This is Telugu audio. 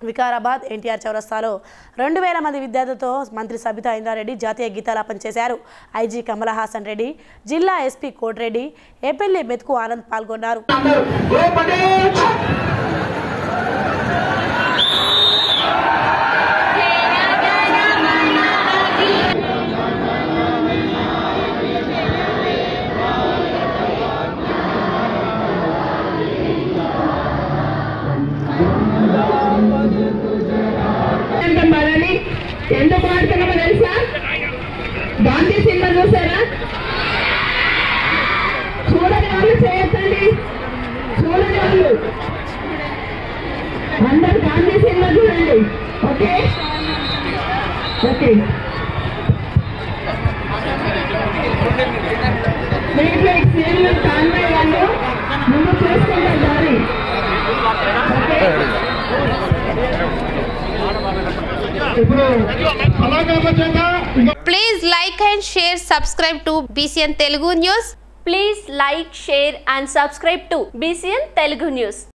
వికారాబాద్ ఎన్టీఆర్ చౌరస్తాలో రెండు వేల మంది విద్యార్థులతో మంత్రి సబితా ఇంద్రారెడ్డి జాతీయ గీతాలాపన చేశారు ఐజీ కమలహాసన్ రెడ్డి జిల్లా ఎస్పీ కోటిరెడ్డి ఏపెల్లి మెతుకు ఆనంద్ పాల్గొన్నారు ఎంత మనని ఎందుకు ఆడుతున్నామో తెలుసా గాంధీ సినిమా చూసారా చూడని వాళ్ళు చేయొద్దండి చూడని వాళ్ళు అందరు గాంధీ సినిమా చూడండి ఓకే ఓకే దీంట్లో ఈ సీన్లు కాన్వే వాళ్ళు ముందు చూసుకుంటారు దారి ఓకే ఇప్పుడు కళాకారుల చేత ఇంకా Please like and share, subscribe to BCN Telugu News. Please like, share and subscribe to BCN Telugu News.